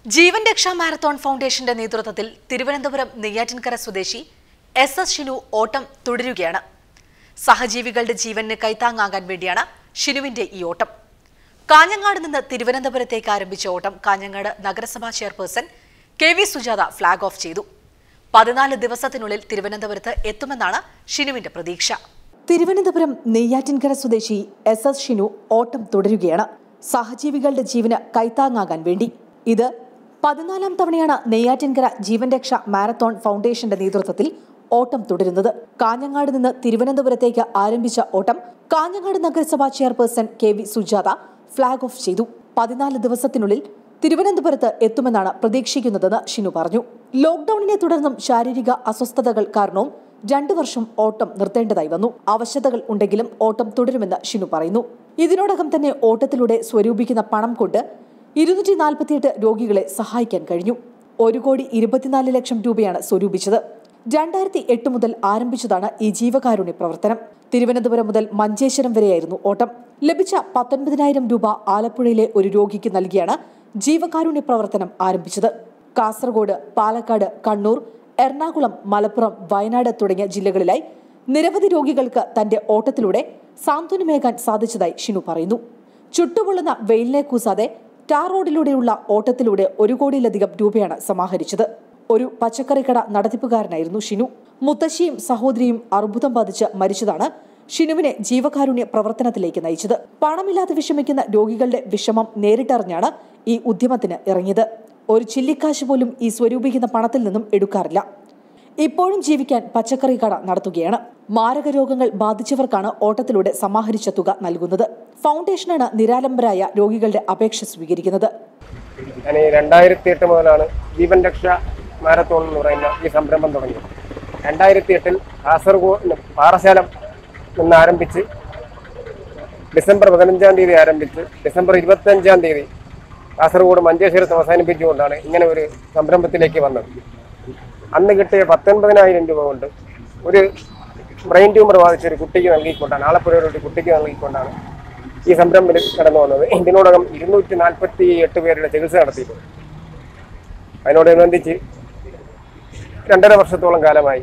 ജീവൻ രക്ഷാ മാരത്തോൺ ഫൗണ്ടേഷന്റെ നേതൃത്വത്തിൽ തിരുവനന്തപുരം നെയ്യാറ്റിൻകര സ്വദേശി എസ് എസ് ഷിനു ഓട്ടം തുടരുകയാണ് സഹജീവികളുടെ ജീവന് കൈത്താങ്ങാകാൻ വേണ്ടിയാണ് ഷിനുവിന്റെ ഈ ഓട്ടം കാഞ്ഞങ്ങാട് നിന്ന് തിരുവനന്തപുരത്തേക്ക് ആരംഭിച്ച ഓട്ടം കാഞ്ഞങ്ങാട് നഗരസഭാ chairperson K V Sujatha flag off ചെയ്തു പതിനാല് ദിവസത്തിനുള്ളിൽ തിരുവനന്തപുരത്ത് എത്തുമെന്നാണ് ഷിനുവിന്റെ പ്രതീക്ഷ തിരുവനന്തപുരം നെയ്യാറ്റിൻകര സ്വദേശി എസ് എസ് ഷിനു ഓട്ടം തുടരുകയാണ് സഹജീവികളുടെ ജീവന് കൈത്താങ്ങാകാൻ വേണ്ടി ഇത് പതിനാലാം തവണയാണ് നെയ്യാറ്റിൻകര ജീവൻ രക്ഷ മാരത്തോൺ ഫൗണ്ടേഷന്റെ നേതൃത്വത്തിൽ ഓട്ടം തുടരുന്നത് കാഞ്ഞങ്ങാട് നിന്ന് തിരുവനന്തപുരത്തേക്ക് ആരംഭിച്ച ഓട്ടം കാഞ്ഞങ്ങാട് നഗരസഭാ chairperson K V Sujatha flag off ചെയ്തു പതിനാല് ദിവസത്തിനുള്ളിൽ തിരുവനന്തപുരത്ത് എത്തുമെന്നാണ് പ്രതീക്ഷിക്കുന്നതെന്ന് ഷിനു പറഞ്ഞു ലോക്ഡൌണിനെ തുടർന്നും ശാരീരിക അസ്വസ്ഥതകൾ കാരണവും രണ്ടു വർഷം ഓട്ടം നിർത്തേണ്ടതായി വന്നു അവശതകൾ ഉണ്ടെങ്കിലും ഓട്ടം തുടരുമെന്ന് ഷിനു പറയുന്നു ഇതിനോടകം തന്നെ ഓട്ടത്തിലൂടെ സ്വരൂപിക്കുന്ന പണം കൊണ്ട് ഇരുന്നൂറ്റി നാൽപ്പത്തിയെട്ട് രോഗികളെ സഹായിക്കാൻ കഴിഞ്ഞു ഒരു കോടി ഇരുപത്തിനാല് ലക്ഷം രൂപയാണ് സ്വരൂപിച്ചത് രണ്ടായിരത്തി എട്ട് മുതൽ ആരംഭിച്ചതാണ് ഈ ജീവകാരുണ്യ പ്രവർത്തനം തിരുവനന്തപുരം മുതൽ മഞ്ചേശ്വരം വരെയായിരുന്നു ഓട്ടം ലഭിച്ച പത്തൊൻപതിനായിരം രൂപ ആലപ്പുഴയിലെ ഒരു രോഗിക്ക് നൽകിയാണ് ജീവകാരുണ്യ പ്രവർത്തനം ആരംഭിച്ചത് കാസർഗോഡ് പാലക്കാട് കണ്ണൂർ എറണാകുളം മലപ്പുറം വയനാട് തുടങ്ങിയ ജില്ലകളിലായി നിരവധി രോഗികൾക്ക് തന്റെ ഓട്ടത്തിലൂടെ സാന്ത്വനമേകാൻ സാധിച്ചതായി ഷിനു പറയുന്നു ചുട്ടുപൊള്ളുന്ന വെയിലിനെ കൂസാതെ ടാർ റോഡിലൂടെയുള്ള ഓട്ടത്തിലൂടെ ഒരു കോടിയിലധികം രൂപയാണ് സമാഹരിച്ചത് ഒരു പച്ചക്കറിക്കട നടത്തിപ്പുകാരനായിരുന്നു ഷിനു മുത്തശ്ശിയും സഹോദരിയും അർബുദം ബാധിച്ച് മരിച്ചതാണ് ഷിനുവിനെ ജീവകാരുണ്യ പ്രവർത്തനത്തിലേക്ക് നയിച്ചത് പണമില്ലാതെ വിഷമിക്കുന്ന രോഗികളുടെ വിഷമം നേരിട്ടറിഞ്ഞാണ് ഈ ഉദ്യമത്തിന് ഇറങ്ങിയത് ഒരു ചില്ലിക്കാശ് പോലും ഈ സ്വരൂപിക്കുന്ന പണത്തിൽ നിന്നും എടുക്കാറില്ല ഇപ്പോഴും ജീവിക്കാൻ പച്ചക്കറി കട നടത്തുകയാണ് മാരക രോഗങ്ങൾ ബാധിച്ചവർക്കാണ് ഓട്ടത്തിലൂടെ സമാഹരിച്ച തുക നൽകുന്നത് ഫൗണ്ടേഷനാണ് നിരാലംബരായ രോഗികളുടെ അപേക്ഷ സ്വീകരിക്കുന്നത് ഞാൻ ഈ രണ്ടായിരത്തി എട്ട് മുതലാണ് ജീവൻ രക്ഷ മാരത്തോൺ എന്ന് പറയുന്ന ഈ സംരംഭം തുടങ്ങിയത് രണ്ടായിരത്തി എട്ടിൽ കാസർഗോഡ് പാറശാലം നിന്ന് ആരംഭിച്ച് ഡിസംബർ പതിനഞ്ചാം തീയതി ആരംഭിച്ച് ഡിസംബർ ഇരുപത്തഞ്ചാം തീയതി കാസർഗോഡ് മഞ്ചേശ്വരത്ത് അവസാനിപ്പിച്ചുകൊണ്ടാണ് ഇങ്ങനെ ഒരു സംരംഭത്തിലേക്ക് വന്നത് അന്ന് കിട്ടിയ പത്തൊൻപതിനായിരം രൂപ കൊണ്ട് ഒരു ബ്രെയിൻ ട്യൂമർ ബാധിച്ച ഒരു കുട്ടിക്ക് നൽകിക്കൊണ്ടാണ് ആലപ്പുഴയുടെ ഒരു കുട്ടിക്ക് നൽകിക്കൊണ്ടാണ് ഈ സംരംഭത്തിൽ കടന്നു വന്നത് ഇതിനോടകം ഇരുന്നൂറ്റി നാൽപ്പത്തി എട്ട് പേരുടെ ചികിത്സ നടത്തിയിട്ടുണ്ട് അതിനോടനുബന്ധിച്ച് രണ്ടര വർഷത്തോളം കാലമായി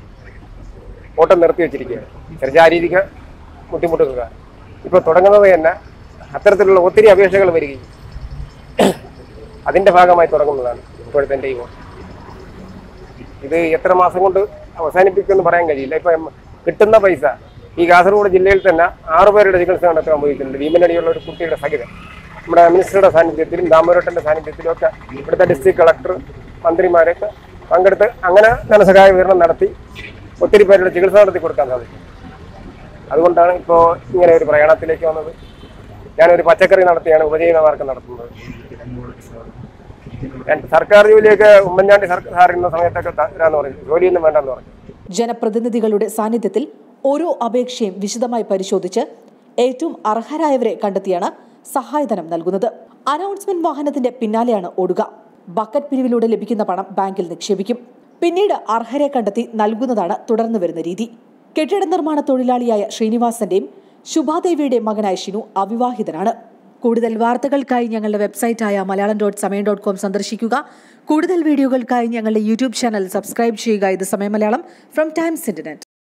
ഓട്ടം നിർത്തി വെച്ചിരിക്കുകയാണ് ചെറിയ ശാരീരിക ബുദ്ധിമുട്ടുകൾ കാരണം ഇപ്പോൾ തുടങ്ങുന്നത് തന്നെ അത്തരത്തിലുള്ള ഒത്തിരി അപേക്ഷകൾ വരികയും അതിൻ്റെ ഭാഗമായി തുടങ്ങുന്നതാണ് ഇപ്പോഴത്തെ എൻ്റെ ഈ ഓട്ടം ഇത് എത്ര മാസം കൊണ്ട് അവസാനിപ്പിക്കുമെന്ന് പറയാൻ കഴിയില്ല ഇപ്പം കിട്ടുന്ന പൈസ ഈ കാസർഗോഡ് ജില്ലയിൽ തന്നെ ആറു പേരുടെ ചികിത്സ നടത്താൻ പോയിട്ടുണ്ട് ഭീമനടിയുള്ള ഒരു കുട്ടിയുടെ സഹിതം നമ്മുടെ മിനിസ്റ്ററുടെ സാന്നിധ്യത്തിലും ദാമോരട്ടന്റെ സാന്നിധ്യത്തിലും ഒക്കെ ഇവിടുത്തെ ഡിസ്ട്രിക്ട് കളക്ടർ മന്ത്രിമാരൊക്കെ പങ്കെടുത്ത് അങ്ങനെ ധനസഹായ വിതരണം നടത്തി ഒത്തിരി പേരുടെ ചികിത്സ നടത്തി കൊടുക്കാൻ സാധിക്കും അതുകൊണ്ടാണ് ഇപ്പോൾ ഇങ്ങനെ ഒരു പ്രയാണത്തിലേക്ക് വന്നത് ഞാനൊരു പച്ചക്കറി നടത്തിയാണ് ഉപജീവനമാർഗം നടത്തുന്നത് ഞാൻ സർക്കാർ ജോലിയൊക്കെ ഉമ്മൻചാണ്ടി സർക്കാർ ഇരുന്ന സമയത്തൊക്കെ തരാന്ന് പറഞ്ഞു ജോലിയൊന്നും വേണ്ടെന്ന് പറഞ്ഞു ജനപ്രതിനിധികളുടെ സാന്നിധ്യത്തിൽ ഓരോ അപേക്ഷയും വിശദമായി പരിശോധിച്ച് ഏറ്റവും അർഹരായവരെ കണ്ടെത്തിയാണ് സഹായധനം നൽകുന്നത് അനൗൺസ്മെന്റ് വാഹനത്തിന്റെ പിന്നാലെയാണ് ഓടുക ബക്കറ്റ് പിരിവിലൂടെ ലഭിക്കുന്ന പണം ബാങ്കിൽ നിക്ഷേപിക്കും പിന്നീട് അർഹരെ കണ്ടെത്തി നൽകുന്നതാണ് തുടർന്നു വരുന്ന രീതി കെട്ടിട നിർമ്മാണ തൊഴിലാളിയായ ശ്രീനിവാസന്റെയും ശുഭാദേവിയുടെയും മകനായ ഷിനു അവിവാഹിതനാണ് കൂടുതൽ വാർത്തകൾക്കായി ഞങ്ങളുടെ വെബ്സൈറ്റായ Malayalam dot Samayam dot com സന്ദർശിക്കുക കൂടുതൽ വീഡിയോകൾക്കായി ഞങ്ങളുടെ യൂട്യൂബ് ചാനൽ സബ്സ്ക്രൈബ് ചെയ്യുക ഇത് സമയം മലയാളം ഫ്രം ടൈംസ് ഇന്റർനെറ്റ്